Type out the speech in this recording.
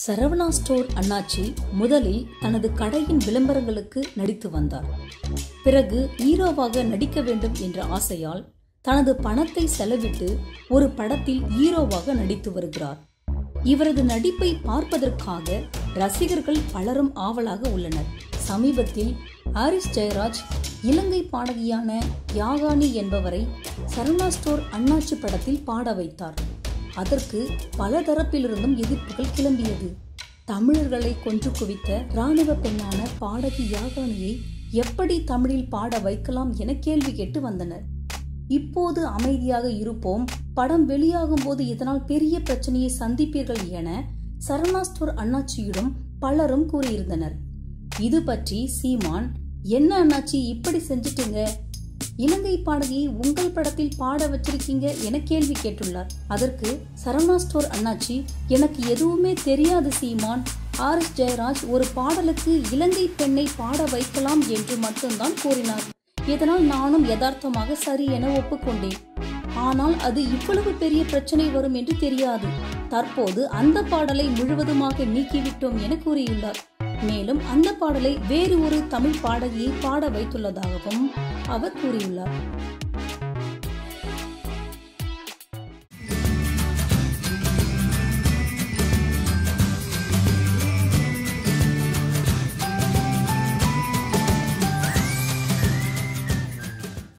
Saravana store அண்ணாச்சி முதலில் தனது கடையின் விளம்பரங்களுக்கு நடித்து வந்தார் பிறகு ஹீரோவாக நடிக்க வேண்டும் என்ற ஆசையால் தனது பணத்தை செலவிட்டு ஒரு படத்தில் ஹீரோவாக நடித்து வருகிறார் இவரது நடிப்பை பார்ப்பதற்காக ரசிகர்கள் பலரும் ஆவலாக உள்ளனர் சமீபத்தில் ஹாரிஸ் ஜெயராஜ் இலங்கை பாடகியான யாகானி என்பவரை சரவணா ஸ்டோர் அண்ணாச்சி படத்தில் பாட வைத்தார் அதற்கு பல தரப்பிலிருந்தும் எதிர்ப்புகள் கிளம்பியது தமிழர்களை கொன்று குவித்த ராணுவ பெண்ணான பாடகி யாகானியை எப்படி தமிழில் பாட வைக்கலாம் என கேள்வி கேட்டு வந்தனர் இப்போது அமைதியாக இருப்போம் படம் வெளியாகும் போது இதனால் பெரிய பிரச்சனையை சந்திப்பீர்கள் என சரணா ஸ்டோர் அண்ணாச்சியிடம் பலரும் கூறியிருந்தனர் இது பற்றி சீமான் என்ன அண்ணாச்சி இப்படி செஞ்சிட்டீங்க இலங்கை பாடகியை உங்கள் படத்தில் பாட வச்சிருக்கீங்க என கேள்வி கேட்டுள்ளார் அதற்கு சரவணா ஸ்டோர் அண்ணாச்சி எனக்கு எதுவுமே தெரியாது சீமான் ஆர் எஸ் ஜெயராஜ் ஒரு பாடலுக்கு இலங்கை பெண்ணை பாட வைக்கலாம் என்று மட்டும்தான் கூறினார் இதனால் நானும் யதார்த்தமாக சரி என ஒப்புக்கொண்டேன் ஆனால் அது இவ்வளவு பெரிய பிரச்சனை வரும் என்று தெரியாது தற்போது அந்த பாடலை முழுவதுமாக நீக்கிவிட்டோம் என கூறியுள்ளார் மேலும் அந்த பாடலை வேறு ஒரு தமிழ் பாடகியை பாட வைத்துள்ளதாகவும் அவர் கூறியுள்ளார்